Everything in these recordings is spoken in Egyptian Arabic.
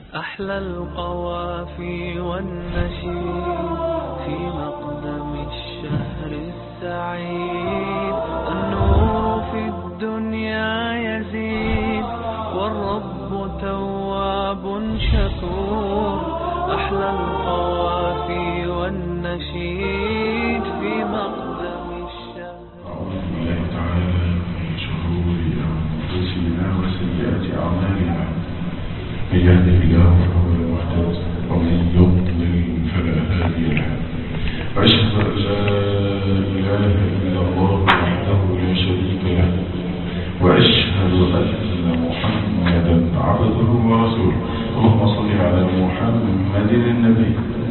أحلى القوافي والنشيد في مقدم الشهر السعيد النور في الدنيا يزيد والرب تواب شكور أحلى القوافي والنشيد في مقدم الشهر أعوذ بالله تعالى من شرور أنفسنا وسيئات أعمالنا من يهده الله فهو المهتد ومن يضلل فلا هادي له وأشهد أن لا إله إلا الله وحده لا شريك له وأشهد أن محمدا عبده ورسوله اللهم صل على محمد النبي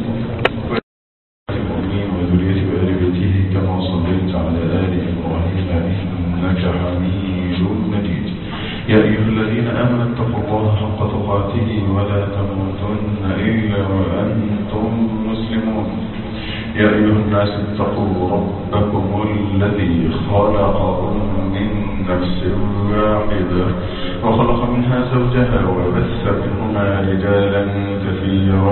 المؤمنين وذرية آل بيته كما صليت على آل إبراهيم إنك حميد مجيد يا أيها الذين آمنوا اتقوا الله حق تقاته ولا تموتن إلا وأنتم مسلمون يا أيها الناس اتقوا ربكم الذي خلقكم من نفس واحدة وخلق منها زوجها وبث منهما رجالا كثيرا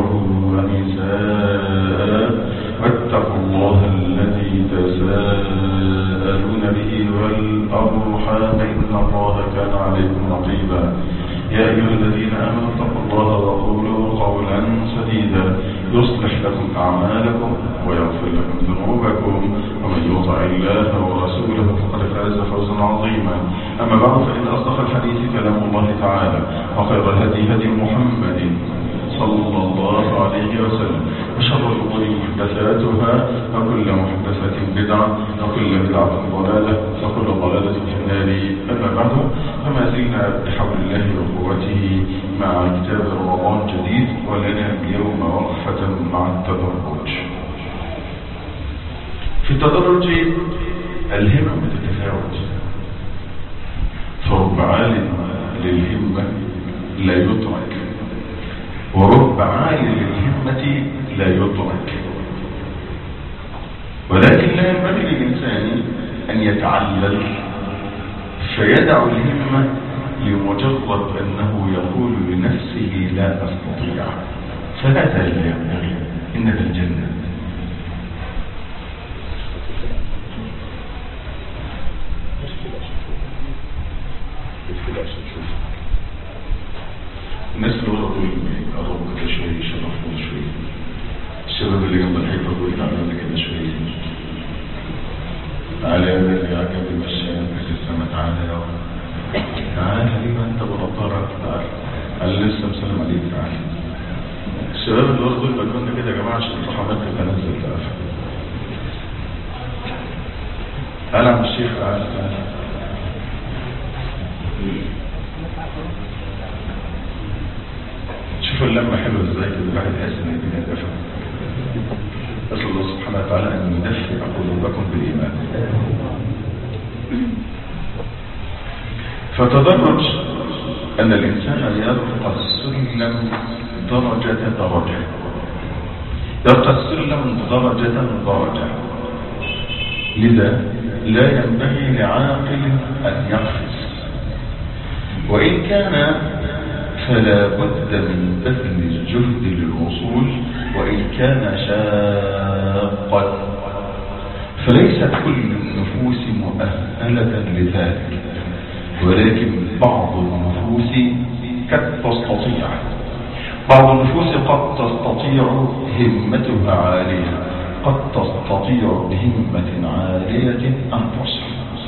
ونساء واتقوا الله الذي تساءلون به والأرحام إن الله كان عليكم رقيبا يا أيها الذين آمنوا اتقوا الله وقولوا قولا سديدا يصلح لكم أعمالكم ويغفر لكم ذنوبكم ومن يطع الله ورسوله فقد فاز فوزا عظيما أما بعد فإن أصدق الحديث كلام الله تعالى وخير الهدي هدي محمد صلى الله عليه وسلم وشر الأمور محدثاتها وكل محدثة بدعة وكل بدعة ضلالة وكل ضلالة في النار أما بعد فما زلنا بحول الله وقوته مع كتاب رمضان جديد ولنا اليوم وقفة مع التدرج في التدرج الهمم تتفاوت فرب عالم للهمة لا يترك ورب عالي للهمة لا يترك ولكن لا ينبغي للإنسان أن يتعلل فيدع الهمة لمجرد أنه يقول لنفسه لا أستطيع فهذا لا ينبغي إنك الجنة الناس اللي ورا دول قربوا كده شويه شرفونا شويه الشباب اللي جنب الحيطه دول تعالوا كده شويه تعالى يا ولد يا عجب المشاية في السما تعالى يا ولد تعالى حبيبي انت بنضارك تعالى قال لسه مسلم عليك تعالى الشباب اللي ورا دول بجونا كده يا جماعه عشان الصحابات تبقى نازله تقفل تعالى يا عم الشيخ تعالى تعالى شوفوا اللمة حلوة ازاي كده الواحد يحس ان الدنيا دافئة اسال الله سبحانه وتعالى ان يدفئ قلوبكم بالايمان فتدرج ان الانسان يرقى السلم درجة درجة يرقى السلم درجة درجة لذا لا ينبغي لعاقل ان يقفز وان كان فلا بد من بذل الجهد للوصول وإن كان شاقا فليست كل النفوس مؤهلة لذلك ولكن بعض النفوس قد تستطيع بعض النفوس قد تستطيع همتها عالية قد تستطيع بهمة عالية أن تصل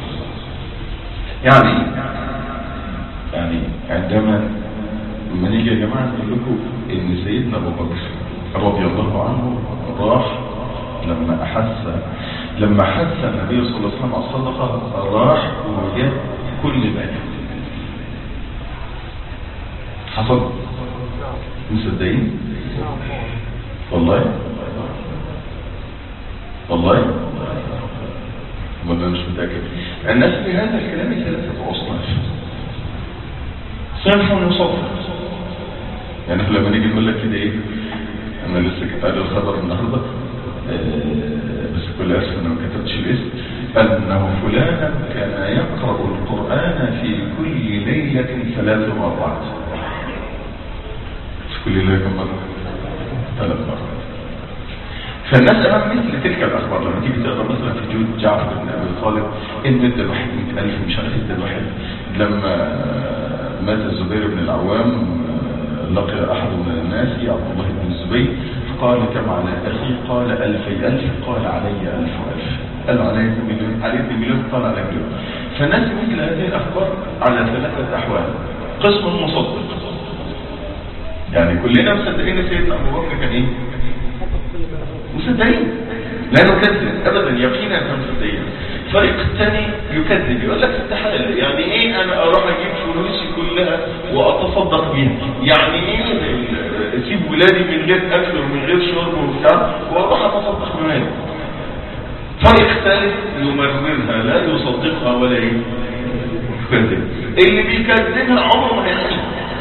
يعني يعني عندما لما نيجي يا جماعة نقول لكم ان سيدنا ابو بكر رضي الله عنه راح لما احس لما حس النبي صلى الله عليه وسلم على الصدقة راح وجاب كل بني حصل مصدقين والله والله ولا مش متأكد الناس في هذا الكلام ثلاثة أصناف صنف وصف يعني احنا لما نيجي نقول لك كده ايه انا لسه كنت قاعد الخبر النهارده آه بس كل اسف انا ما كتبتش الاسم انه فلانا كان يقرا القران في كل ليله ثلاث مرات كل ليلة كم مرة ثلاث مرات فالناس أمام مثل تلك الأخبار لما تيجي تقرأ مثلا في جود جعفر بن أبي طالب إن ادى الواحد 100000 مش عارف ادى الواحد لما مات الزبير بن العوام لقي أحد من الناس عبد الله بن الزبير فقال كم على أخي قال ألفي ألف قال علي ألف ألف قال علي مليون علي مليون قال علي مليون فالناس مثل هذه الأخبار على ثلاثة أحوال قسم مصدق يعني كلنا مصدقين سيدنا أبو بكر كان إيه مصدقين لا نكذب ابدا يقينا احنا مصدقين الفريق الثاني يكذب يقول لك استحاله يعني ايه انا اروح اجيب فلوسي كلها واتصدق بيها يعني ايه اسيب ولادي من غير اكل ومن غير شرب وبتاع واروح اتصدق بمالي فريق ثالث يمررها لا يصدقها ولا ايه يكذب اللي بيكذبها عمره ما هيعملها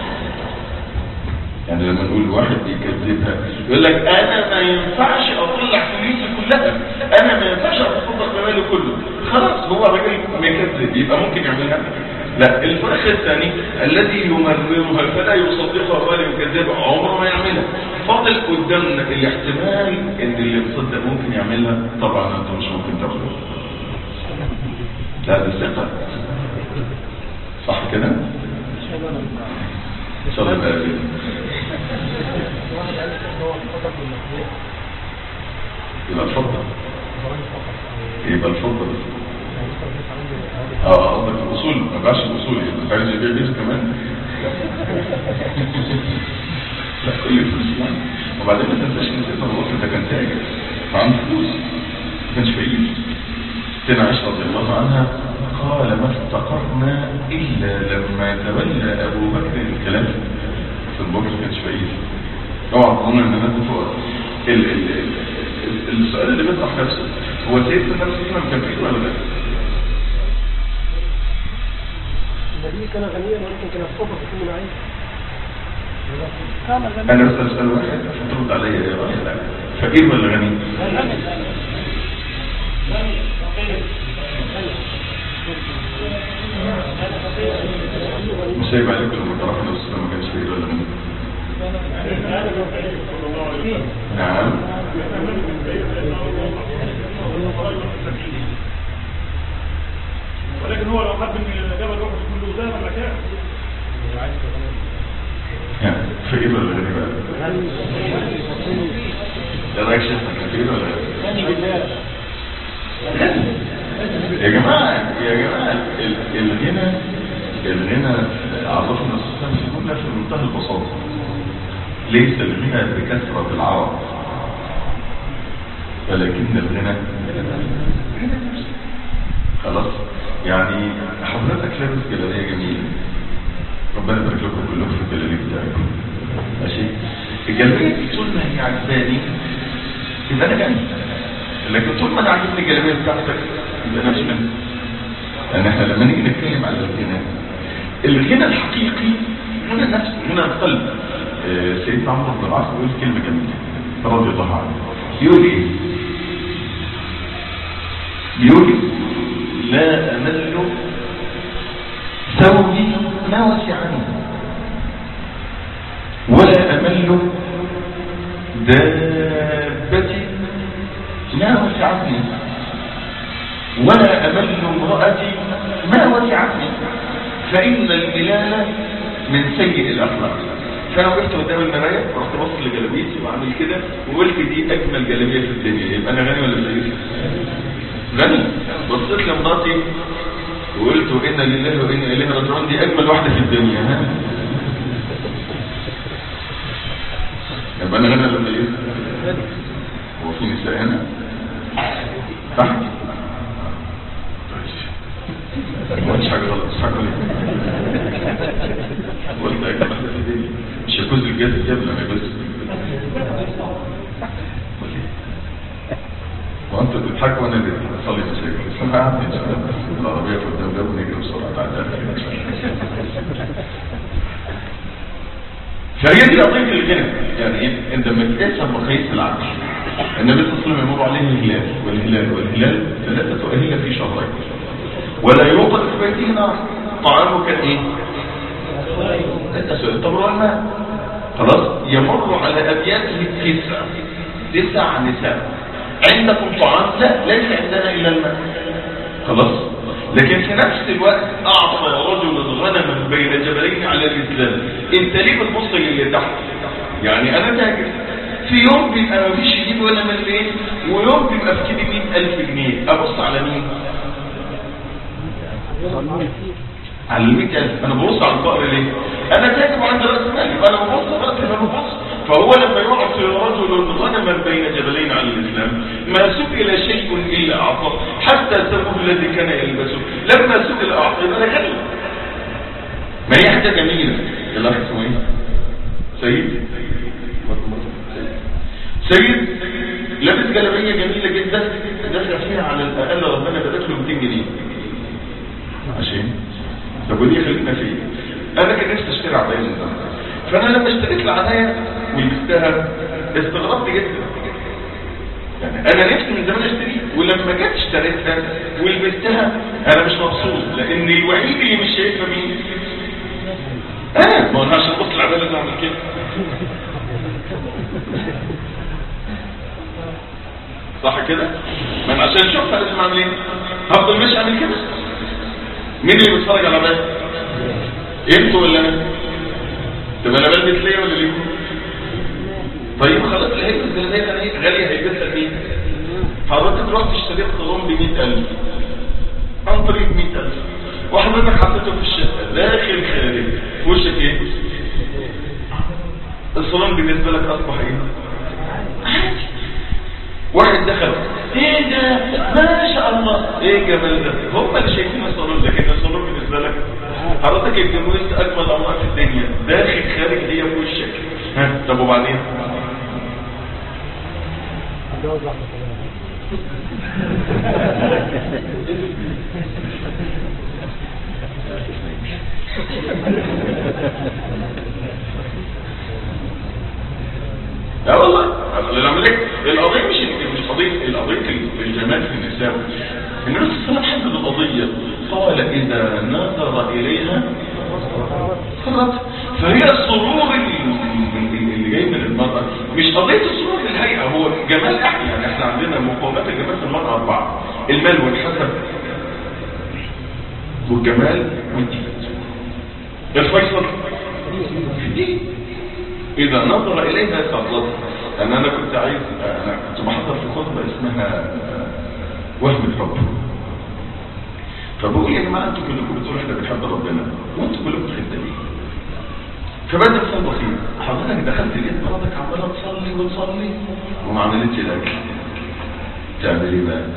يعني لما نقول واحد بيكذبها يقول لك انا ما ينفعش اطلع فلوسي كلها انا ما ينفعش اتصدق بمالي كله خلاص هو راجل مكذب يبقى ممكن يعملها لا الفرق الثاني الذي يمررها فلا يصدقها ولا يكذبها عمره ما يعملها فاضل قدامنا الاحتمال ان اللي مصدق ممكن يعملها طبعا انت مش ممكن تاخده لا ده ثقه صح كده؟ صلى الله عليه وسلم يبقى الفضة يبقى الفضة اه قصدك الاصول ما بقاش الاصول يعني عايز يبيع بيز كمان لا كل الفلوس يعني وبعدين ما تنساش ان سيدنا ابو بكر ده كان تاجر فعنده فلوس ما كانش فقير سيدنا عائشة رضي الله عنها قال ما استقرنا الا لما تولى ابو بكر الكلام في البكر ما كانش فقير اوعى تظن ان الناس فوق ال ال ال السؤال اللي بيطرح نفسه هو سيدنا النبي صلى الله عليه وسلم كان فقير ولا لا؟ النبي كان غنيا ولكن كان الصبر في كل عين انا بس اسال واحد عشان ترد عليا يا راجل فقير ولا غني؟ مش سايب عليكم لما تعرفوا النبي صلى الله عليه وسلم ما كانش فقير ولا غني؟ نعم ولكن هو لو حب من جبل روح كله ده مكان يعني فقير ولا غني بقى؟ ايه رايك شيخ كان فقير ولا غني؟ يا جماعة يا جماعة ال- الغنى الغنى عرفنا السلام في جملة في منتهى البساطة ليس الغنى بكثرة العرب ولكن الغنى خلاص يعني حضرتك لابس جلالية جميلة ربنا يبارك لكم كلكم في الجلالية بتاعكم ماشي الجلالية دي طول ما هي عجباني يبقى انا جنبي لكن طول ما انا عاجبني الجلابيه بتاعتك يبقى انا مش منها لان احنا لما نيجي نتكلم على الغنى الغنى الحقيقي غنى النفس غنى القلب آه، سيدنا عمرو بن العاص بيقول كلمه جميله رضي الله عنه بيقول ايه؟ بيقول لا امل ثوبي ما وسعني ولا امل دابتي ما وسعتني ولا أمل امرأتي ما وسعتني فإن الملال من سيء الأخلاق فأنا وقفت قدام المراية ورحت بص لجلابيتي وعامل كده وقلت دي أجمل جلابية في الدنيا يبقى أنا غني ولا فقير؟ غني بصيت لمراتي وقلت إن لله وإنا إليه راجعون دي أجمل واحدة في الدنيا ها يبقى أنا غني ولا فقير؟ هو في نساء هنا؟ صح؟ ما قلتش حاجة غلط مش حاجة غلط قلت أجل واحدة في الدنيا مش يجوز الجاز جاب لما بس وانت بتضحك وانا اللي بصلي مساجد بس انا قاعد ان شاء الله العربيه قدام ده ونجري بسرعه تعالى فهي دي قضيه الغنى يعني ايه انت لما تقيسها بمقاييس العقل النبي صلى الله عليه وسلم يمر عليه الهلال والهلال والهلال ثلاثه اهله في شهرين ولا يوقد في بيته نار طعامه كان ايه؟ التمر والماء خلاص يمر على أبياته تسع تسع نساء عندكم طعام لا ليس عندنا إلا الماء خلاص لكن في نفس الوقت أعطى رجل غنما بين جبلين على الإسلام انت ليه بتبص للي تحت يعني أنا تاجر في يوم بيبقى ما فيش يجيب ولا مليون ويوم بيبقى في كده 100000 جنيه أبص على مين على ال 100000 انا ببص على الفقر ليه انا تاجر وعندي راس مال يبقى انا ببص راس انا ببص فهو لما يعطي رجل غنما بين جبلين على الاسلام ما سئل شيء الا اعطاه حتى ثوبه الذي كان يلبسه لما سئل اعطاه انا غني ما هي حاجه جميله الاخ اسمه ايه سيد سيد لابس جلابيه جميله جدا دافع فيها على الاقل ربنا بدات له 200 جنيه عشان طب ودي خلينا فيه انا كان نفسي اشتري عبايه من زمان فانا لما اشتريت العبايه ولبستها استغربت جدا يعني انا نفسي من زمان اشتري ولما جيت اشتريتها ولبستها انا مش مبسوط لان الوحيد اللي مش شايفها مين انا ما انا عشان ابص العبايه لازم اعمل كده صح كده ما انا عشان اشوفها لازم اعمل ايه هفضل مش اعمل كده مين اللي بيتفرج على بال انتوا ولا انا طب انا بلبس ليه ولا ليه طيب خلاص اللي هيلبس جلابيه غاليه غاليه هيلبسها مين حضرتك رحت اشتريت صالون ب 100000 عن طريق 100000 وحضرتك حطيته في الشقه داخل خارج وشك ايه الصالون بالنسبه لك اصبح ايه عادي واحد دخل ايه ده ما شاء الله ايه الجمال ده هم اللي شايفين الصالون لكن الصالون بالنسبه لك حضرتك اتجوزت اجمل امراه في الدنيا داخل خارج هي في وشك ها طب وبعدين اتجوز واحدة كمان لا والله اللي نعمل لك القضيه مش مش قضيه القضيه الجمال في النساء النبي صلى الله عليه وسلم حدد القضيه قال اذا نظر اليها فرت فهي السرور اللي اللي جاي من المراه مش قضيه السرور في الهيئه هو جمال احنا يعني احنا عندنا مقومات الجمال في المراه اربعه المال والحسب والجمال والدين الفيصل في الدين إذا نظر إليها سرته أن أنا كنت عايز أنا كنت بحضر في خطبة اسمها وهم الحب فبقول يا جماعة أنتوا كلكم بتقولوا إحنا بنحب ربنا وأنتوا كلكم خدامين فبدأ مثال بسيط حضرتك دخلت لقيت مراتك عمالة تصلي وتصلي وما عملتش الأكل تعمل إيه بقى؟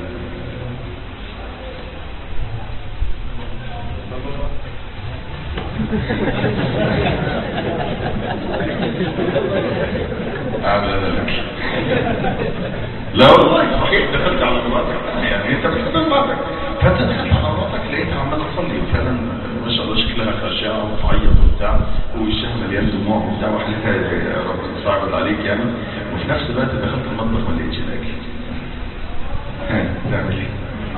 اعمل انا لك لا والله صحيح دخلت على مراتك يعني انت بتحب مراتك فانت دخلت على مراتك لقيتها عماله تصلي وفعلا ما شاء الله شكلها خاشعه وتعيط وبتاع ووشها مليان دموع وبتاع وحالتها يا رب صعبت عليك يعني وفي نفس الوقت دخلت المطبخ ما لقيتش الاكل ها تعمل ايه؟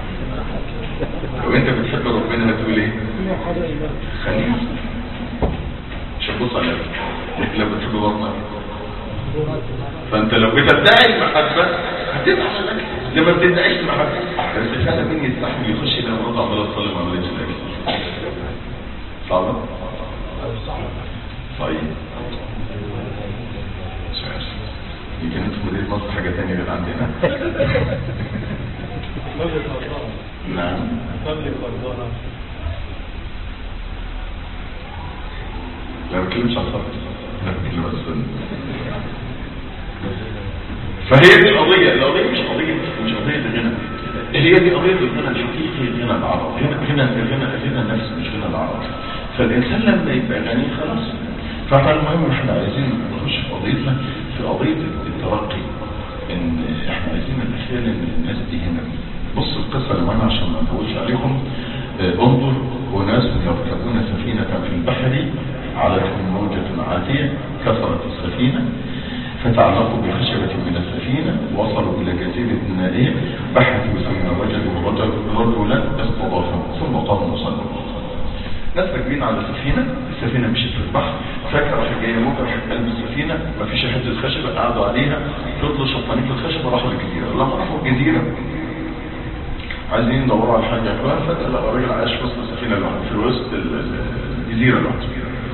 لو انت بتحب ربنا هتقول ايه؟ خليها مش هتبص على لكن لو بتحب بطنك فانت لو بتدعي المحبة هتدعي على الاكل لما بتدعيش المحبة بس فعلا مين يستحمل يخش الى مرضى عمالة تصلي ما عملتش الاكل صعبة؟ طيب مش عارف يمكن انتوا في مدينة مصر حاجة تانية غير عندنا نعم لا ما بتكلمش على الخط لا بتكلم على السنة فهي دي القضية القضية مش قضية مش قضية الغنى هي دي قضية الغنى الحقيقي غنى العرب هنا هنا هنا هنا النفس مش غنى العرب فالإنسان لما يبقى غني خلاص فاحنا المهم احنا عايزين نخش في قضيتنا في قضية الترقي ان احنا عايزين نتخيل ان الناس دي هنا بص القصة اللي معانا عشان ما نطولش عليكم آه، انظر أناس يركبون سفينة في البحر علتهم موجة عاتية كسرت السفينة فتعلقوا بخشبة من السفينة وصلوا إلى جزيرة نائية بحثوا ثم وجدوا رجل رجلا استضافهم ثم قاموا صلوا ناس راكبين على سفينة السفينة مشيت في البحر فاكرة راح جاية موجة راح قلب السفينة مفيش حتة خشبة قعدوا عليها فضلوا شطانين في الخشبة راحوا للجزيرة لما راحوا الجزيرة عايزين يدوروا على حاجة ياكلوها فجأة لقوا راجل عايش في وسط السفينة لوحده في وسط ال- ال- الجزيرة لوحده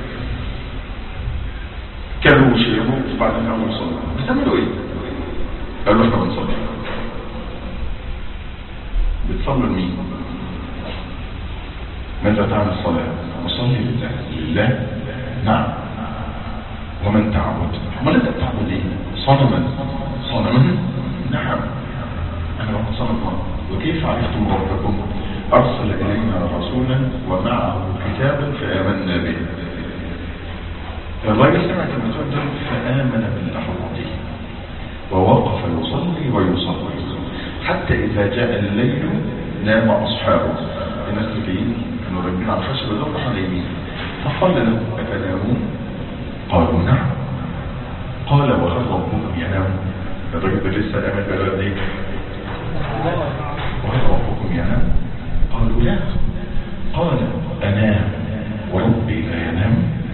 كلوا وشربوا وبعدين قاموا يصلوا بتعملوا ايه؟ قالوا احنا بنصلي بتصلوا لمين؟ ماذا تعمل الصلاة؟ أصلي لله لله؟ نعم ومن تعبد؟ امال انت بتعبد ايه؟ صنما صنما؟ نعم انا بعبد صنما وكيف عرفتم ربكم؟ ارسل الينا رسولا ومعه كتابا فامنا به الراجل سمع كلمتين دول فامن باللحظته ووقف يصلي ويصلي حتى إذا جاء الليل نام أصحابه الناس اللي جايين كانوا راكبين على الخشبة دول راحوا نايمين فقال لهم أتنامون؟ قالوا نعم قال وهل ربكم ينام؟ الراجل ده لسه آمن بقى ايه؟ وهل ربكم ينام؟ قالوا لا قال أنام وربي لا ينام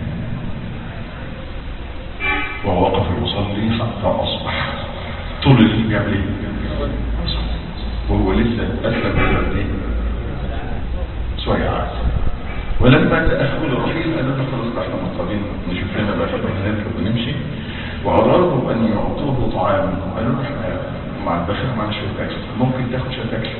ووقف يصلي حتى أصبح طول الليل بيعمل ايه؟ وهو لسه أسلم بدأ ايه؟ شوية عاد ولما تأخذ الرحيل قالوا له خلاص بقى احنا مضطرين نشوف لنا بقى فبقى نركب ونمشي وأرادوا أن يعطوه طعاما قالوا له احنا مع البخير معنا شوية أكل ممكن تاخد شوية أكل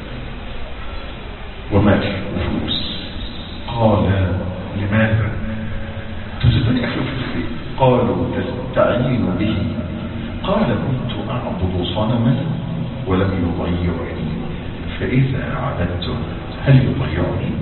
ومال وفلوس قال لماذا؟ تزيدوني أكل وفلوس ليه؟ قالوا تستعين به قال كنت أعبد صنما ولم يضيعني فإذا عبدته هل يضيعني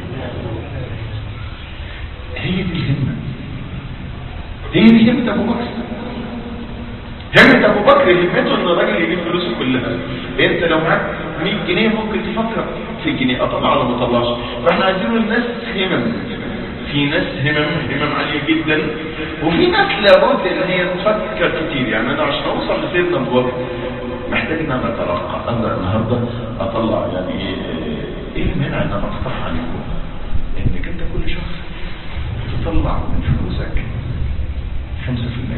هي دي الهمة هي دي همة أبو بكر همة أبو بكر همته إن الراجل يجيب فلوسه كلها أنت لو معاك 100 جنيه ممكن تفكر في جنيه أطلع ولا ما أطلعش فإحنا عايزين الناس همم في ناس همم همم عالية جدا وفي ناس لابد ان هي تفكر كتير يعني انا عشان اوصل لسيدنا ابو بكر محتاج ان انا اتلقى اقدر النهارده اطلع يعني ايه ايه المانع ان انا اقترح عليكم انك انت كل شهر تطلع من فلوسك 5%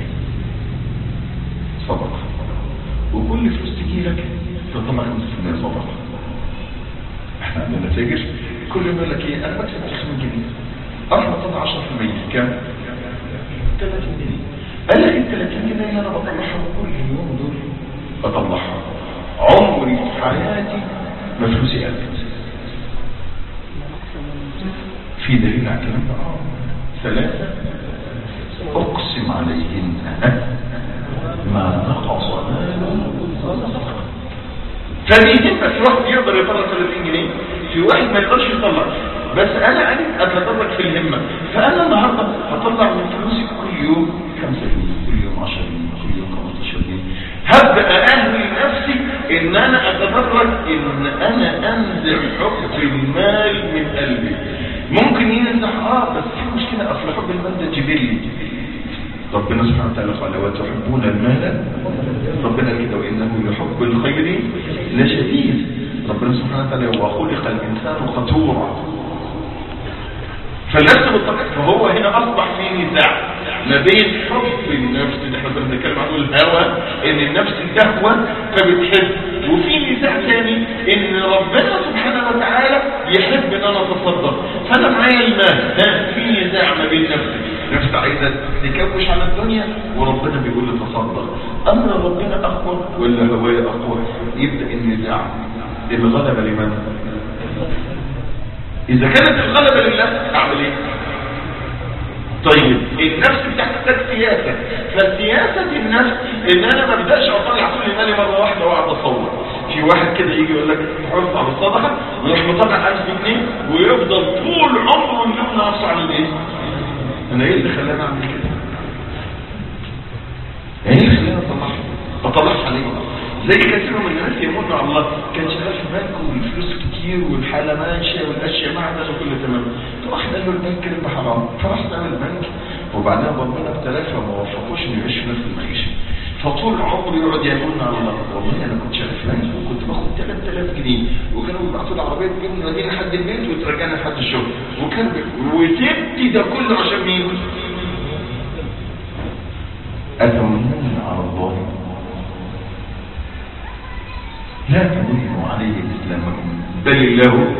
صدقه وكل فلوس تجي لك تطلع 5% صدقه احنا عندنا تاجر كل يوم يقول لك ايه انا بكسب 20 جنيه اروح اطلع 10% كام 30 جنيه قال لك ال 30 جنيه اللي انا بطلعها كل يوم دول بطلعها عمري في حياتي ما فلوسي قلت في دليل على الكلام ده آه. ثلاثة اقسم عليهن ما نقص مال فدي همة في واحد يقدر يطلع 30 جنيه في واحد ما يقدرش يطلع بس انا قاعد اتدرج في الهمة فانا النهاردة هطلع من فلوسي كل يوم 5 جنيه كل يوم 10 جنيه كل يوم 15 جنيه هبدأ اهلي نفسي ان انا اتدرج ان انا انزل حب المال من قلبي ممكن ينزح اه بس في مشكلة اصل حب المال ده جبلي ربنا سبحانه وتعالى قال وتحبون المال ربنا كده وانه يحب الخير لشديد ربنا سبحانه وتعالى وخلق الانسان خطورا فالنفس بالطبيعة فهو هنا اصبح في نزاع ما بين حب النفس اللي احنا كنا بنتكلم عنه الهوى ان النفس تهوى فبتحب وفي نزاع ثاني ان ربنا سبحانه وتعالى يحب ان انا اتصدق فانا معايا المال ده في نزاع ما بين نفسي نفس عايزه تكوش على الدنيا وربنا بيقول لي تصدق اما ربنا اقوى ولا هوايا اقوى يبدا النزاع الغلبه لمن اذا كانت الغلبه لله اعمل ايه طيب النفس بتحتاج سياسة فسياسة النفس ان انا ما ابداش اطلع كل مالي مرة واحدة واقعد اصور في واحد كده يجي يقول لك حرص على الصدقة ويروح مطلع 1000 جنيه ويفضل طول عمره يمنع نفسه عن الايه؟ انا ايه اللي خلاني اعمل كده؟ ايه اللي خلاني اطلعها؟ اطلعها ليه؟ زي كثير من الناس يموتوا على الله كان شغال في بنك والفلوس كتير والحاله ماشيه والاشياء معدن وكل تمام فواحد قال له البنك ربح حرام فراح سال البنك وبعدين ربنا ابتلاه فما وفقوش انه يعيش في نفس المعيشه فطول عمره يقعد يقول على الله والله انا كنت شغال فلان وكنت باخد 3000 جنيه وكانوا بيبعتوا لي عربيه تجيبني وديني لحد البيت وترجعني لحد الشغل وكان بي- وتبدي ده كله عشان مين؟ أتمنون على الله لا تمنوا عليه إسلامكم بل الله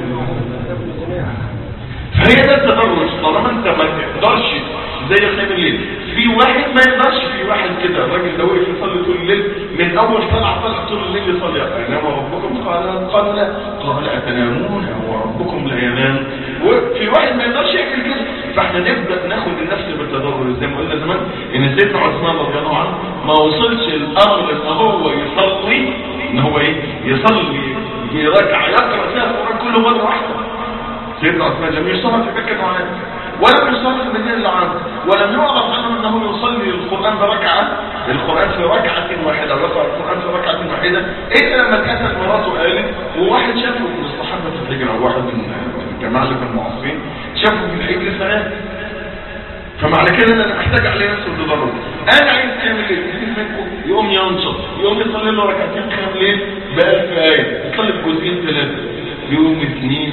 فهي ده التدرج طالما انت ما تقدرش زي قيام الليل في واحد ما يقدرش في واحد كده الراجل ده وقف يصلي طول الليل من اول طلع طلع طول الليل يصلي انام ربكم قال قال لا قال اتنامون وربكم لا ينام وفي واحد ما يقدرش يعمل كده فاحنا نبدا ناخد النفس بالتدرج زي ما قلنا زمان ان سيدنا عثمان رضي الله عنه ما وصلش الامر ان هو يصلي ان هو ايه يصلي بركعه يقرا فيها القران كله مره واحده سيدنا عثمان لم يصلي في مكة معاذ ولم يصلي في المدينة العام ولم يعرف عنه انه يصلي القرآن بركعة القرآن في ركعة واحدة يقرأ القرآن في ركعة واحدة إلا لما كانت مراته قالت وواحد شافه من الصحابة في الهجرة أو واحد من الجماعة اللي كانوا معاصرين شافه في الحجر فقال فمعنى كده ان انا محتاج عليه نفس التدرج انا عايز كامل ليل كتير منكم يقوم ينشط يقوم يصلي له ركعتين قيام ليل بألف آية يصلي بجزئين ثلاثة يوم اثنين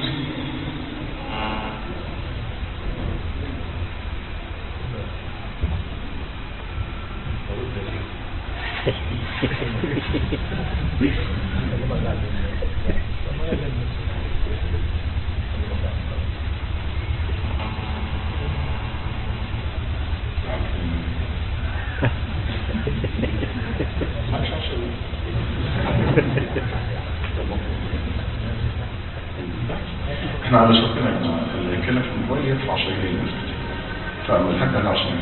احنا على شرطنا يا جماعه اللي يتكلم في الموبايل يدفع شيء للمسجد فاعمل حاجه انا عشان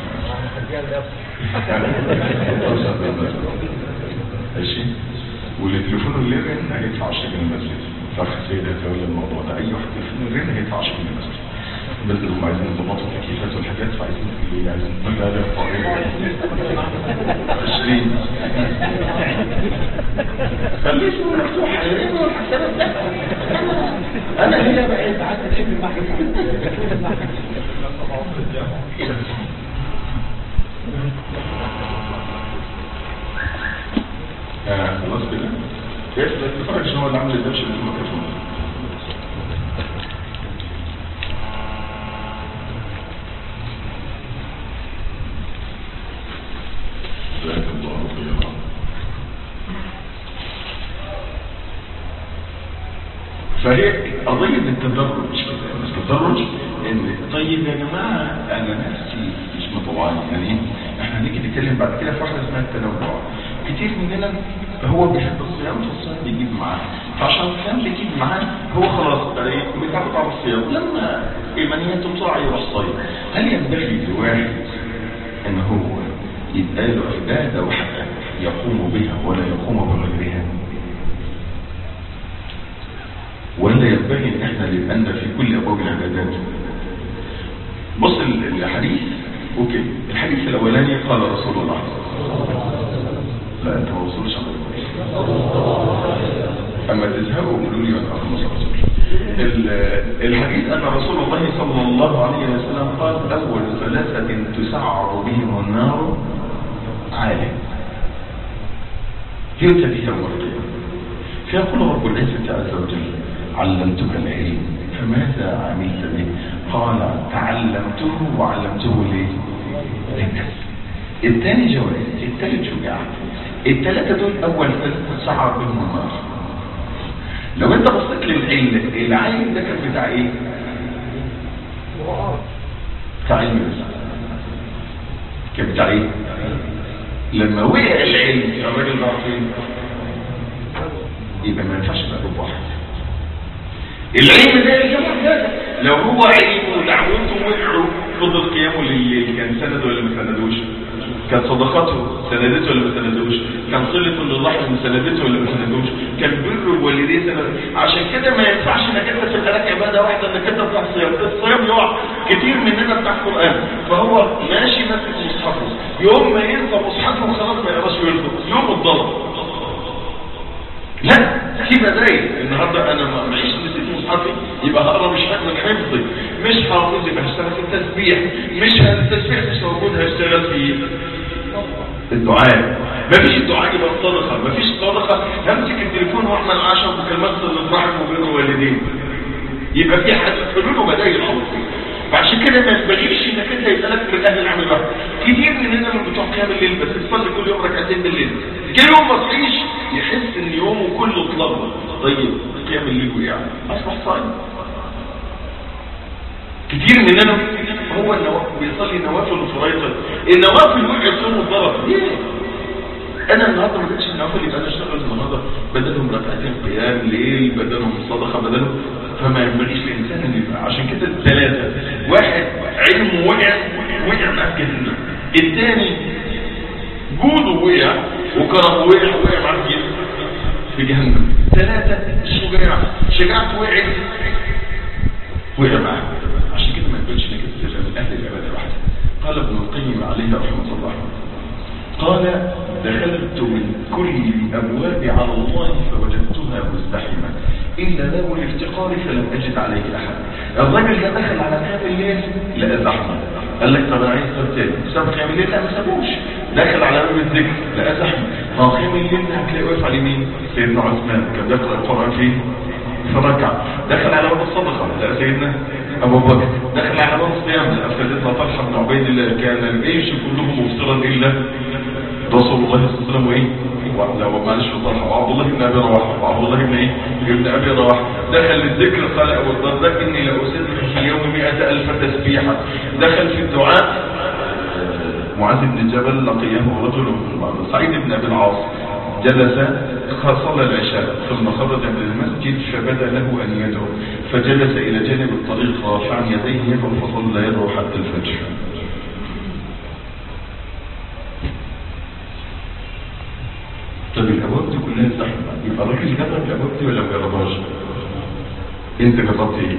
ماشي واللي تليفونه اللي يرن هيدفع شيء للمسجد فاخ سيد هيتولى الموضوع ده اي واحد تليفونه يرن هيدفع شيء للمسجد بس هم عايزين يظبطوا التكييفات والحاجات فعايزين اللي عايزين لا لا طبيعي 20 خليه اسمه مفتوح هيرن والحسابات ده انا هي بقى انت عايز تحب المحكمة آه، خلاص كده كويس بس تفرج شنو هو اللي عامل الدوشه اللي في الميكروفون جزاك الله خيرا فهي قضية التدرج كده التدرج ان طيب يا جماعة انا نفسي مش مطوعي يعني ايه احنا هنيجي نتكلم بعد كده في واحدة اسمها التنوع كتير مننا هو بيحب الصيام فالصيام بيجيب معاه فعشان الصيام بيجيب معاه هو خلاص بقى ايه بيتعرف على الصيام لما ايمانياته بسرعة يروح صايم هل ينبغي لواحد ان هو يبقى له عبادة واحدة يقوم بها ولا يقوم بغيرها ولا ينبغي ان احنا نبقى في كل ابواب العبادات بص ال- الحديث اوكي الحديث الاولاني قال رسول الله لا انت ما وصلش على اما تزهقوا قولوا لي وانا اخلص رسول الحديث ان رسول الله صلى الله عليه وسلم قال اول ثلاثه تسعر بهم النار عالم يؤتى به يوم القيامه فيقول رب العزه عز وجل علمتك العلم فماذا عملت به قال تعلمته وعلمته ليه للناس الثاني جواز الثالث شجاع الثلاثة دول أول ثلاثة سعر بهم النار لو انت بصيت للعلم العالم ده كان بتاع ايه بتاع علم بس كان بتاع ايه لما وقع العلم الراجل ده فين يبقى ما ينفعش بقى له واحد العلم ده يا جماعه ده لو هو علم ودعوتهم وقعوا فضل قيامه لليل كان سند ولا ما سندوش كان صدقاته سندته ولا ما سندوش كان صلته لله ما سندته ولا ما سندوش كان بر الوالدين سند عشان كده ما ينفعش انك انت تبقى لك عباده واحده انك انت بتاع الصيام الصيام يقع كتير مننا بتاع القران فهو ماشي ماسك مصحفه يوم ما ينسى مصحفه خلاص ما يقراش ويرفض يوم الضرب لا في بدايل النهارده انا ما معيش نسيت مصحفي يبقى هقرا مش من حفظي مش حافظ يبقى هشتغل في التسبيح مش التسبيح مش موجود هشتغل في الدعاء مفيش الدعاء يبقى الصدقة مفيش صدقة همسك التليفون واعمل عشر مكالمات صلة رحم وبين الوالدين يبقى في حد حلول وبدائل على طول فعشان كده ما ينبغيش انك انت يبقى لك من اهل العمل بقى كتير مننا من بتوع قيام الليل بس بيصلي كل يوم ركعتين بالليل جه يوم ما صحيش يحس ان يومه كله اتلخبط طيب قيام الليل وقع اصبح صايم كتير مننا هو النوافل بيصلي نوافل وفريضة النوافل وقعت ثم الضرب ليه؟ انا النهارده ما جبتش النوافل يبقى انا اشتغل النهارده بدلهم ركعتين قيام ليل بدلهم صدقه بدلهم فما ينبغيش للانسان ان يبقى عشان كده الثلاثه واحد علمه وقع وقع معاه في جهنم الثاني جوده وقع وكرمه وقع وقع معاه في في جهنم ثلاثه شجاع شجاعته وقعت وقع معاه عشان كده ما ينبغيش انك تبقى من اهل العباده وحده قال ابن القيم عليه رحمه الله قال دخلت من كل الأبواب على الله فوجدتها مزدحمة إلا باب الافتقار فلم أجد عليه أحد الراجل ده دخل على قيام الليل لقى زحمة قال لك طب أنا عايز طب تاني ساب قيام الليل لا ما سابوش دخل على باب الذكر لقى زحمة ما هو قيام الليل ده هتلاقي واقف على مين؟ سيدنا عثمان كان بيقرأ القرآن فيه فركع دخل على باب الصدقة لقى سيدنا أبو بكر دخل على باب الصيام لقى سيدنا طلحة بن عبيد الله كان الجيش كله مفطرا إلا رسول الله صلى الله عليه وسلم وايه لا معلش طلحه وعبد الله بن ابي رواحه وعبد الله بن ايه ابن ابي رواحه دخل الذكر قال ابو الدرداء اني لاسبح في اليوم 100000 تسبيحه دخل في الدعاء معاذ بن جبل لقيه رجل سعيد بن ابي العاص جلس صلى العشاء ثم خرج من المسجد فبدا له ان يدعو فجلس الى جانب الطريق رافعا يديه يدعو فصلى يدعو حتى الفجر طب الابواب دي كلها زحمه يبقى الراجل جرب الابواب دي ولا ما جربهاش انت جربت ايه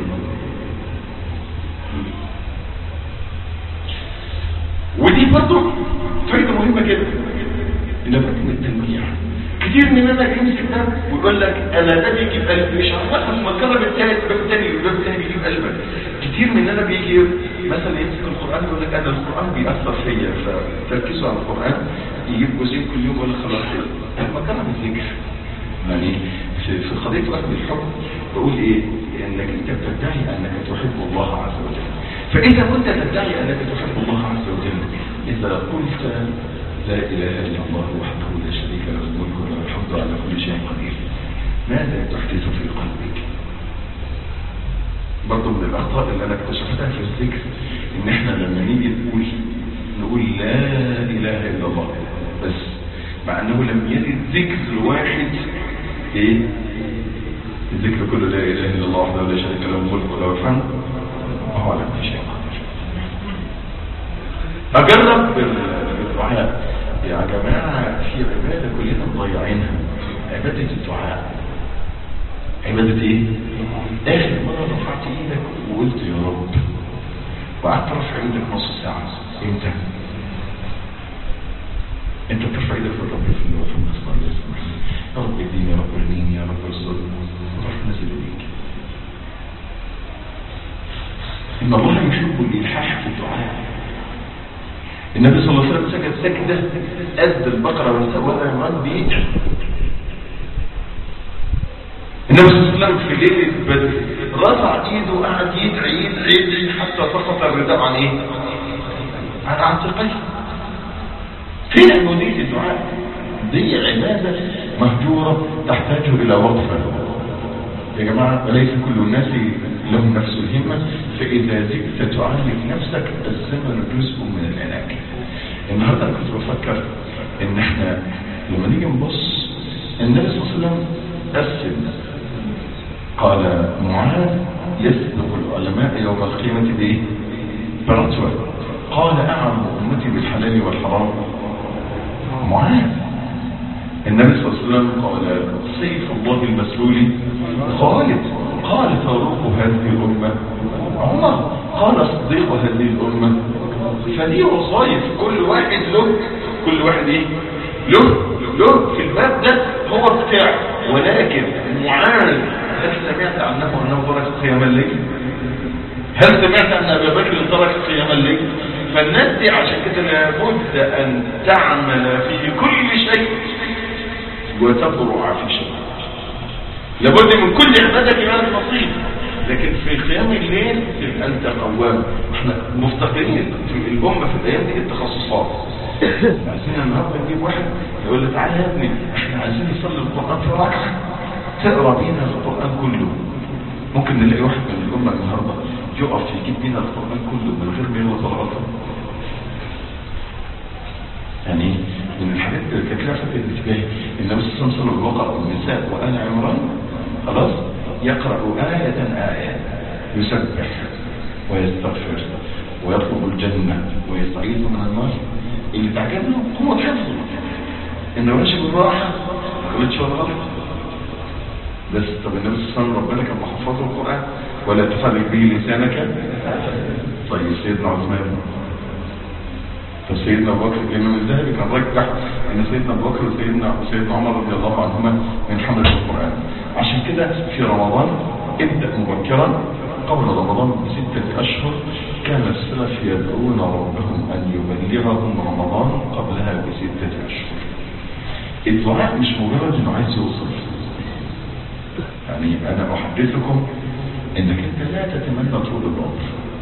ودي برضه فايده مهمه جدا لابد من التنويع كتير مننا يمسك ده ويقول لك انا ده بيجي في قلبي مش عارف ما تجرب التاني باب تاني باب تاني بيجي في قلبك كتير مننا بيجي مثلا يمسك القران يقول لك انا القران بيأثر فيا فتركزوا على القران يجيب جزئين كل يوم يقول لك خلاص كده ما جرب الذكر يعني في في قضيه وهم الحب بقول ايه انك انت بتدعي انك تحب الله عز وجل فاذا كنت تدعي انك تحب الله عز وجل اذا قلت لا اله الا الله وحده لا شريك له الملك وله الحمد على كل شيء قدير ماذا تحدث في قلبك برضه من الاخطاء اللي انا اكتشفتها في الذكر ان احنا لما نيجي نقول نقول لا اله الا الله بس مع انه لم يرد ذكر واحد ايه الذكر كله لا اله الا الله وحده لا شريك له الملك وله الحمد وهو على كل شيء قدير اجرب بالدعاء يا جماعه في عباده كلنا مضيعينها عباده الدعاء عباده ايه اخر مره رفعت ايدك وقلت يا رب وقعدت رفع ايدك نص ساعه امتى انت بترفع ايدك للرب في الله في المصدر يا رب اديني يا رب ارنيني يا رب ارزقني وتروح نازل ايديك ان الله يحب الالحاح في الدعاء النبي صلى الله عليه وسلم سجد سجده قد البقره والسواد عمران بيدعي النبي صلى الله عليه وسلم في ليله بدر رفع ايده وقعد يدعي يدعي يدعي حتى سقط الرداء عن ايه؟ عن عاتقيه فين عبودية الدعاء دي عبادة مهجورة تحتاج إلى وقفة يا جماعة وليس كل الناس لهم نفس الهمة فإذا زدت تعالج نفسك الزمن جزء من العلاج النهاردة أنا كنت بفكر إن إحنا لما نيجي نبص النبي صلى الله عليه وسلم قسم قال معاذ يسبق العلماء يوم القيامة بإيه؟ برتوة قال أعلم أمتي بالحلال والحرام معاذ النبي صلى الله عليه وسلم قال سيف الله المسلول خالد قال فاروق هذه الأمة عمر قال صديق هذه الأمة فدي وظائف كل واحد له كل واحد ايه له له في الباب ده هو بتاعه ولكن معاذ هل سمعت عنه انه ترك قيام الليل هل سمعت ان ابا بكر ترك قيام الليل فالناس دي عشان كده لابد ان تعمل في كل شيء وتبرع في شيء لابد من كل عبادة لها نصيب لكن في قيام الليل تبقى انت قوام احنا مفتقرين في الامه في الايام دي التخصصات عايزين النهارده نجيب واحد يقول له تعالى يا ابني احنا عايزين نصلي القران في ركعه تقرا بينا القران كله ممكن نلاقي واحد من الامه النهارده يقف يجيب بينا القران كله من غير ما يغلط ولا غلطه يعني من الحاجات اللي كانت لها فتره انتباهي النبي صلى الله عليه وسلم الواقع النساء وآل عمران خلاص يقرأ آية آية يسبح ويستغفر ويطلب الجنة ويستعيذ من النار اللي تعجبنا قوة حفظه انه ماشي بالراحة ما قلتش ولا غلط بس طب النبي صلى الله عليه وسلم ربنا كان محفظه القرآن ولا تفرق به لسانك طيب سيدنا عثمان فسيدنا ابو بكر الامام الذهبي كان رجح ان سيدنا ابو بكر وسيدنا وسيدنا عمر رضي الله عنهما من حمله القران عشان كده في رمضان ابدا مبكرا قبل رمضان بستة أشهر كان السلف يدعون ربهم أن يبلغهم رمضان قبلها بستة أشهر الدعاء مش مجرد انه عايز يوصل يعني انا احدثكم انك انت لا تتمنى طول العمر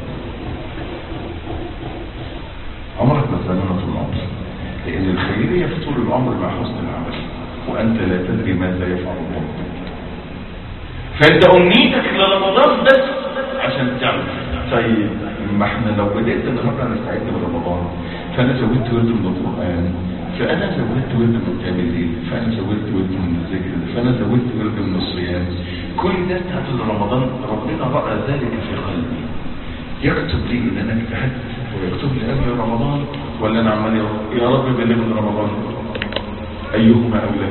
عمرك ما تتمنى طول العمر لان الخيريه في طول العمر مع حسن العمل وانت لا تدري ماذا يفعل الله فانت امنيتك لرمضان بس عشان تعمل طيب ما احنا لو بدات النهارده نستعد لرمضان فانا زودت ورد من القران فانا زودت ورد من قيام الليل فانا زودت ورد من الذكر فانا زودت ورد من الصيام كل ده استعد لرمضان ربنا راى ذلك في قلبي يكتب لي ان انا اجتهدت ويكتب لي قبل رمضان ولا انا عمال يا رب- يا رب بلغني رمضان ايهما اولى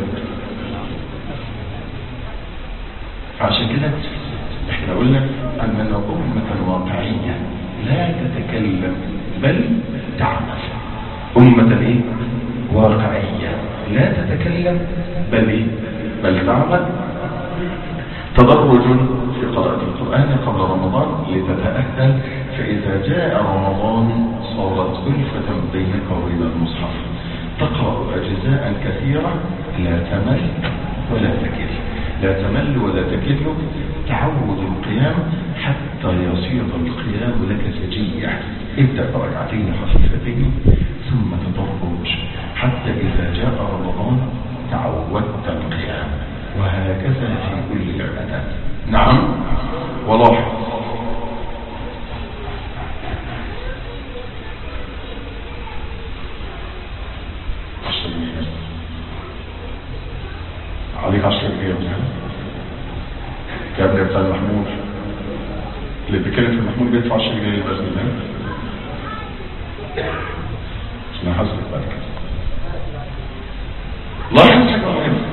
فعشان كده احنا قلنا اننا امة واقعية لا تتكلم بل تعمل امة ايه واقعية لا تتكلم بل ايه بل تعمل تدرج في قراءة القرآن قبل رمضان لتتأهل فإذا جاء رمضان صارت ألفة بينك وبين المصحف تقرأ أجزاء كثيرة لا تمل ولا تكل لا تمل ولا تكل تعود القيام حتى يصير القيام لك سجية ابدأ بركعتين خفيفتين ثم تدرج حتى إذا جاء رمضان تعودت القيام وهكذا في كل العبادات نعم ولاحظ عشر جنيه عليك عشر جنيه يا ابني بتاع المحمول اللي بيتكلم في المحمول بيدفع 10 جنيه بس الله عشان احاسبك بعد كده لاحظ حاجه مهمه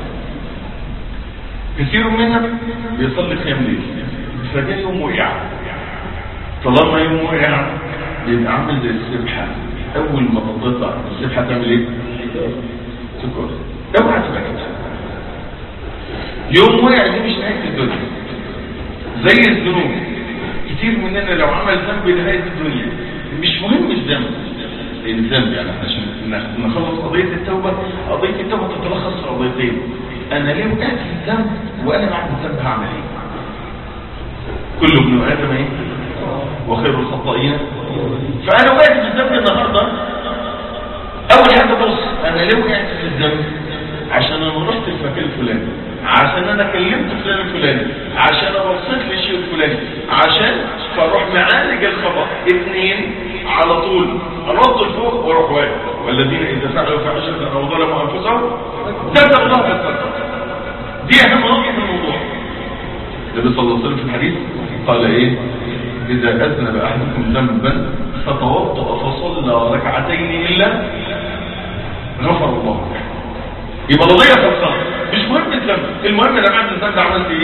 كثير منا بيصلي قيام ليل فجاء يوم وقع طالما يوم وقع يبقى عامل زي السبحه اول ما تطلع السبحه تعمل ايه؟ تكون اوعى تبقى كده يوم وقع دي مش نهايه الدنيا زي الذنوب كتير مننا لو عمل ذنب لنهايه الدنيا مش مهم الذنب الذنب يعني إحنا عشان ن- نخلص قضيه التوبه قضيه التوبه تتلخص في قضيتين انا ليه وقعت في الذنب وانا بعد الذنب هعمل ايه كل ابن ادم ايه وخير الخطائين فانا وقعت في الذنب النهارده اول حاجه بص انا ليه وقعت في الذنب عشان انا رحت المكان الفلاني عشان انا كلمت فلان الفلاني عشان انا بصيت للشيء الفلاني عشان فاروح معالج الخطا اثنين على طول انط لفوق واروح واقف والذين اذا فعلوا فاحشه او ظلموا انفسهم ذكروا الله فاستغفروا دي اهم نقطه في الموضوع النبي صلى الله عليه وسلم في الحديث قال ايه اذا اذنب احدكم ذنبا فتوضا فصلى ركعتين الا غفر الله له يبقى القضيه في الصلاه مش مهم الذنب المهم انا بعد الذنب عملت ايه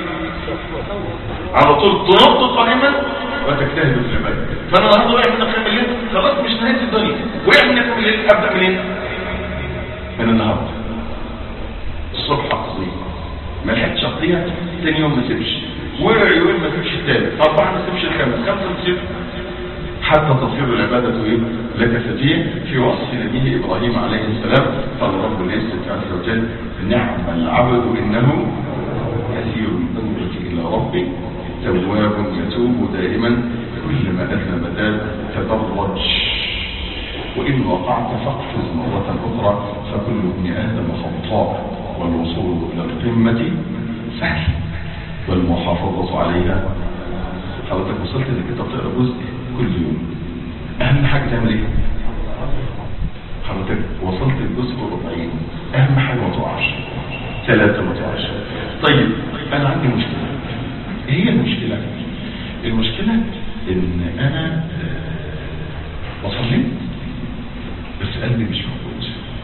على طول تنط قائما وتجتهد في العباده فانا النهارده واقع من قيام الليل خلاص مش نهايه الدنيا وقع من قيام الليل ابدا منين من النهارده الصبح اقضيه ما لحقتش اقضيها ثاني يوم ما سيبش وقع يوم ما سيبش الثالث اربعه ما سيبش الخامس خمسه ما سيبش حتى تصير العبادة إيه؟ لك سجية في وصف نبيه إبراهيم عليه السلام قال رب العزة عز وجل نعم العبد إنه كثير أنظر إلى ربي تواب يتوب دائما كلما أذنب تاب تدرج وإن وقعت فاقفز مرة أخرى فكل ابن آدم خطاء والوصول إلى القمة سهل والمحافظة عليها حضرتك وصلت انك انت بتقرا جزء كل يوم اهم حاجه تعمل ايه حضرتك وصلت الجزء الربعين اهم حاجه ما تقعش ثلاثه ما تقعش طيب انا عندي مشكله ايه هي المشكله المشكله ان انا آه، وصلت بس قلبي مش موجود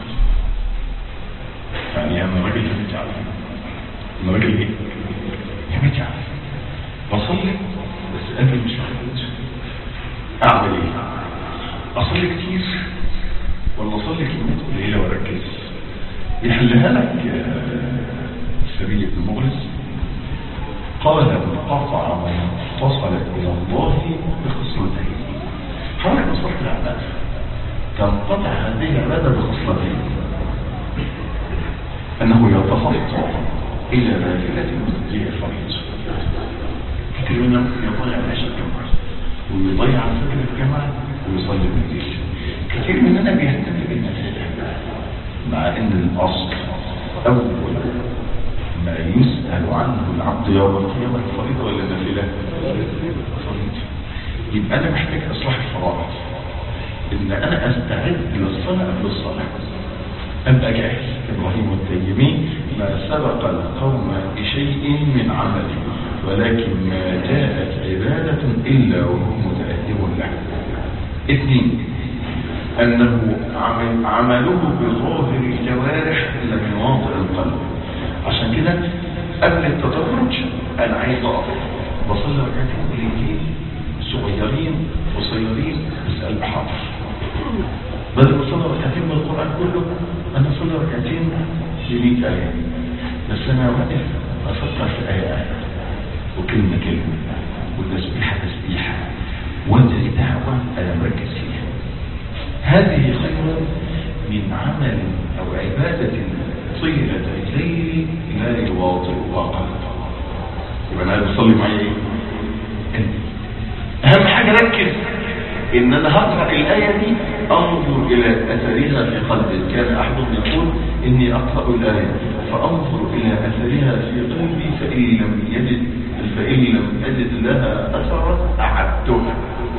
يعني انا راجل همتي على انا راجل ايه همتي على بصلي بس قلبي مش موجود اعمل ايه اصلي كتير ولا اصلي كلمات قليله واركز يحلها لك آه، سبيل بن مغرز قال من قطع من اتصل الى الله بخصلتين حضرتك وصلت العباده تنقطع هذه العباده بخصلتين انه يتخطى الى نافله هي الفريض كتير منا ممكن يضيع العشاء الجمعة ويضيع فكرة الجمعة ويصلي بالليل كتير مننا بيهتم بالنافلة مع ان الاصل اول ما يسأل عنه العبد يوم القيامة الفريضة ولا النافلة؟ فريضة يبقى انا محتاج اصلاح الفرائض ان انا استعد للصلاة قبل الصلاة أبقى جاهز إبراهيم التيمي ما سبق القوم بشيء من عمله ولكن ما جاءت عبادة إلا وهو متأهب له اثنين أنه عمل عمله بظاهر الجوارح لم يواطئ القلب عشان كده قبل التدرج أنا عايز أقف بصلي ركعتين قليلين صغيرين قصيرين بس قلب حاضر بدل ما اصلي ركعتين من القرآن كله أنا أصلي ركعتين ل 100 آية بس أنا واقف أفكر في آية آية وكلمة كلمة والتسبيحة تسبيحة وادعي دعوة أنا مركز فيها هذه خير من عمل أو عبادة طيلة الليل لا يواطئ واقع يبقى أنا عايز أصلي معايا إيه؟ أنت أهم حاجة ركز إن أنا هقرأ الآية دي أنظر إلى أثرها في قلبي كان أحدهم يقول إني أقرأ الآية فأنظر إلى أثرها في قلبي فإن لم يجد فإن لم أجد لها أثرا أعدتها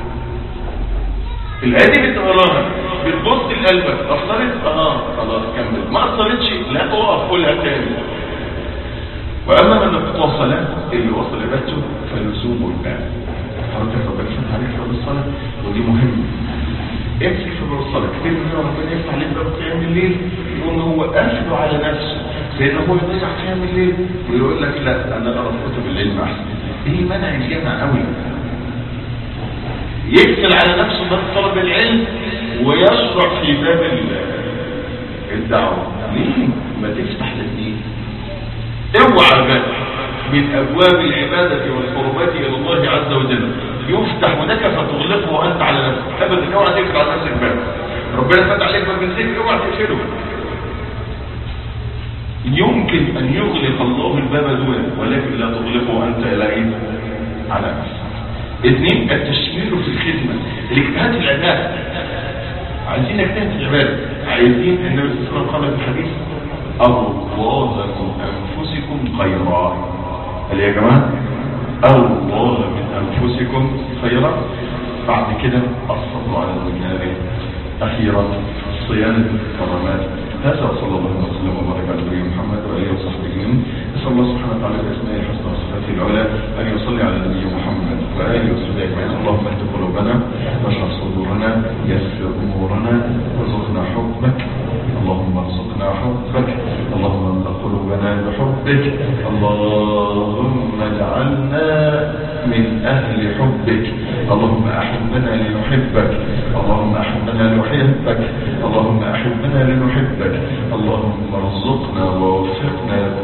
الآية دي بتقراها بتبص لقلبك أثرت اه خلاص كمل ما أثرتش لا تقف قولها تاني وأما من اتصل اللي وصل عبادته فلزوم الباب حضرتك ربنا فتح عليك في الصلاة ودي مهمة امسك في باب الصلاة كتير من ربنا يفتح عليك باب قيام الليل يقوم هو قافله على نفسه لأن هو يضيع قيام الليل ويقول لك لا أنا أقرأ في كتب العلم أحسن ايه منع الجامع قوي يقفل على نفسه باب طلب العلم ويشرع في باب ال- الدعوة ليه ما تفتح للدين اوعى بقى من ابواب العبادة والقربات الى الله عز وجل يفتح لك فتغلقه وانت على نفسك ابدا اوعى تقفل على نفسك باب ربنا فتح عليك باب الذكر اوعى تقفله يمكن ان يغلق الله الباب دونه ولكن لا تغلقه انت الى ايه على نفسك اثنين التشمير في الخدمة الاجتهاد في العبادة عايزين نجتهد في العبادة عايزين النبي صلى الله عليه وسلم قال في الحديث الله من انفسكم خيرا قال يا جماعة الله من انفسكم خيرا بعد كده الصبر على النار اخيرا صيانة الكرامات هذا وصلى الله وسلم وبارك على نبينا محمد واله وصحبه اجمعين نسال الله سبحانه وتعالى باسمائه الحسنى وصفاته العلى ان يصلي على نبينا محمد واله وصحبه اجمعين اللهم اهد قلوبنا واشرح صدورنا يسر امورنا وارزقنا حبك اللهم ارزقنا حبك اللهم املا قلوبنا بحبك اللهم اجعلنا من اهل حبك اللهم احبنا لنحبك اللهم احبنا لنحبك اللهم احبنا لنحبك اللهم ارزقنا ووفقنا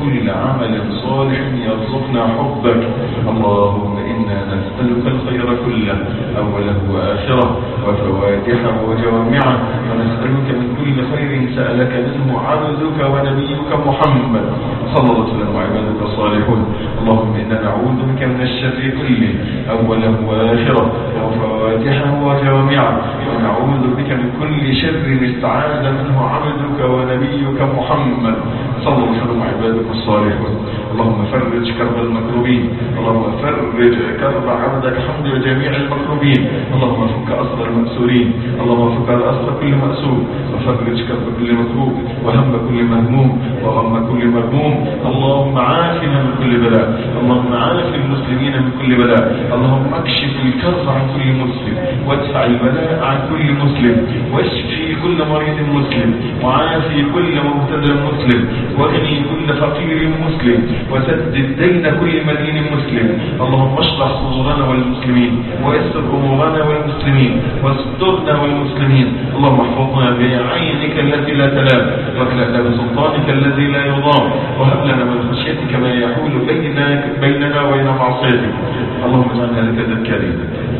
كل عمل صالح يرزقنا حبك اللهم إنا نسألك الخير كله أوله وآخره وفواتحه وجوامعه ونسألك من كل خير سألك منه عبدك ونبيك محمد صلى الله عليه وسلم وعبادك الصالحون اللهم إنا نعوذ بك من الشر كله أوله وآخره وفواتحه وجوامعه ونعوذ بك من كل شر استعاذ منه عبدك ونبيك محمد صلى الله عليه وسلم وعبادك الصالحون اللهم فرج كرب المكروبين اللهم فرج كرب عبدك حمد جميع المكروبين اللهم فك أسر المأسورين اللهم فك أسر كل مأسور وفرج كرب كل مكروب وهم كل مهموم وغم كل مهموم اللهم عافنا من كل بلاء اللهم عاف المسلمين من كل بلاء اللهم اكشف الكرب عن كل مسلم وادفع البلاء عن كل مسلم واشفي كل مريض مسلم وعافي كل مبتدى مسلم واغني كل فقير مسلم وسدد دين كل مدين مسلم اللهم اشرح صدورنا والمسلمين ويسر امورنا والمسلمين واسترنا والمسلمين اللهم احفظنا بعينك التي لا تنام واكلأنا بسلطانك الذي لا يضام وهب لنا من خشيتك ما يحول بينك بيننا وبين معصيتك اللهم اجعلنا لك ذكرين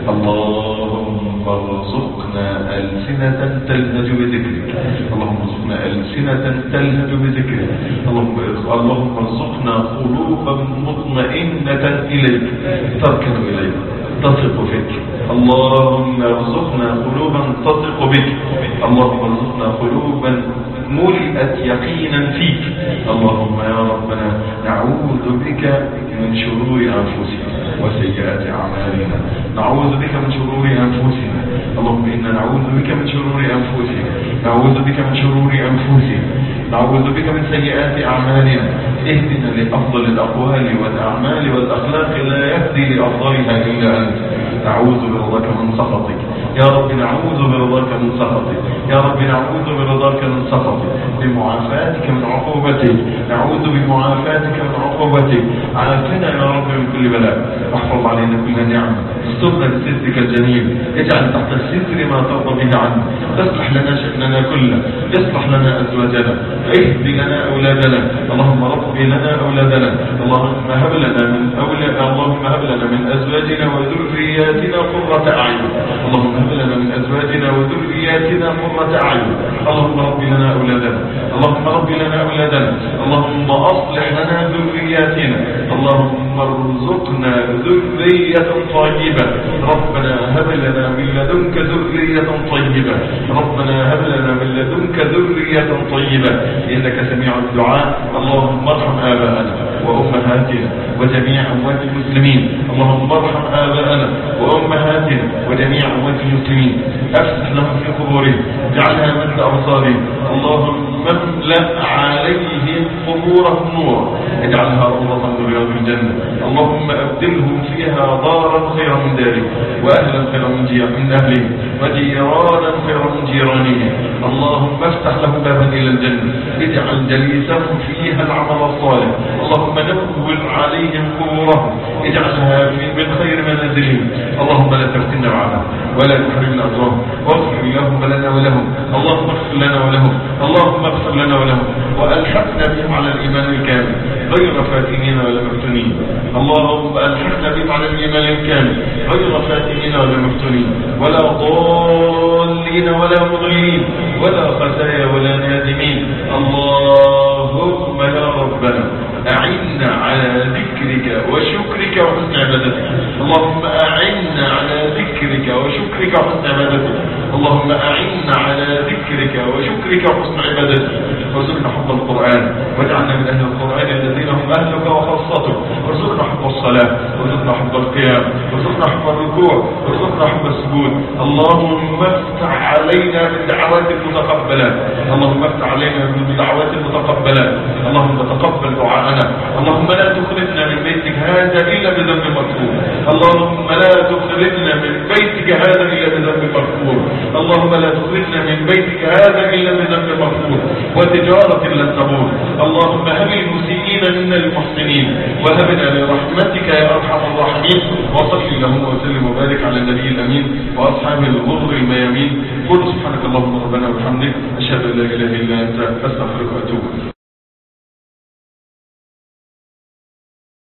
اللهم ارزقنا ألسنة تلهج بذكرك اللهم ارزقنا ألسنة تلهج بذكرك اللهم اللهم ارزقنا قلوبا مطمئنة إليك تركن إليك تثق فيك اللهم ارزقنا قلوبا تثق بك اللهم ارزقنا قلوبا ملئت يقينا فيك اللهم يا ربنا نعوذ بك من شرور أنفسنا وسيئات أعمالنا نعوذ بك من شرور أنفسنا اللهم إنا نعوذ بك من شرور أنفسنا نعوذ بك من شرور أنفسنا نعوذ بك من سيئات أعمالنا اهدنا لأفضل الأقوال والأعمال والأخلاق لا يهدي لأفضلها إلا أنت نعوذ برضاك من سخطك يا رب نعوذ برضاك من سخطك يا رب نعوذ برضاك من سخطك بمعافاتك من عقوبتك نعوذ بمعافاتك من عقوبتك عافنا يا رب من كل بلاء واحفظ علينا كل نعمة استرنا بسترك الجميل اجعل تحت الستر ما ترضى به عنا اصلح لنا شأننا كله اصلح لنا أزواجنا اهد لنا أولادنا اللهم رب لنا أولادنا اللهم هب لنا من أولاد اللهم هب لنا من أزواجنا وذرياتنا قرة أعين اللهم هب لنا من أزواجنا وذرياتنا قرة أعين اللهم رب لنا أولادنا اللهم رب لنا أولادنا اللهم أصلح لنا ذرياتنا اللهم ارزقنا ذرية طيبة ربنا هب لنا من لدنك ذرية طيبة ربنا هب لنا من لدنك ذرية طيبة إنك سميع الدعاء اللهم ارحم آباءنا وأمهاتنا وجميع أموات المسلمين اللهم ارحم آباءنا وأمهاتنا وجميع أموات المسلمين أفسح لهم في قبورهم اجعلها مثل أبصارهم اللهم املأ عليهم قبورهم نورا اجعلها روضة من رياض الجنة اللهم أبدلهم فيها دارا خيرا من دارهم وأهلا خيرا من جي- من أهلهم وجيرانا خيرا من جيرانهم اللهم افتح لهم بابا إلى الجنة اجعل جليسهم فيها العمل الصالح اللهم نور عليهم قبورهم اجعلها في من خير منازلهم اللهم لا تفتنا معنا ولا تحرمنا أجرهم واغفر اللهم لنا ولهم اللهم اغفر لنا ولهم اللهم اغفر لنا ولهم وألحقنا بهم على الإيمان الكامل غير فاتنين ولا مفتونين اللهم ألحقنا بهم على الإيمان الكامل غير فاتنين ولا مفتونين ولا ضالين ولا مضلين ولا خزايا ولا نادمين اللهم يا ربنا أعنا على ذكرك وشكرك وحسن عبادتك اللهم أعنا على ذكرك وشكرك وحسن عبادتك اللهم أعنا على ذكرك وشكرك وحسن عبادتك وارزقنا حب القرآن واجعلنا من أهل القرآن الذين هم أهلك وخاصتك وارزقنا حب الصلاة وارزقنا حب القيام وارزقنا حب الركوع وارزقنا حب السجود اللهم افتح علينا من دعوات المتقبلات اللهم افتح علينا من دعوات المتقبلات اللهم تقبل دعاءنا اللهم لا تخرجنا من بيتك هذا إلا بذنب مغفور اللهم لا تخرجنا من بيتك هذا إلا بذنب مغفور اللهم لا تخرجنا من بيتك هذا إلا بذنب مغفور وتجارة لن تبور اللهم هب المسيئين منا المحسنين وهبنا لرحمتك يا أرحم الراحمين وصل اللهم وسلم وبارك على النبي الأمين وأصحابه الغر الميامين قل سبحانك اللهم ربنا وبحمدك أشهد أن لا إله إلا أنت أستغفرك وأتوب إليك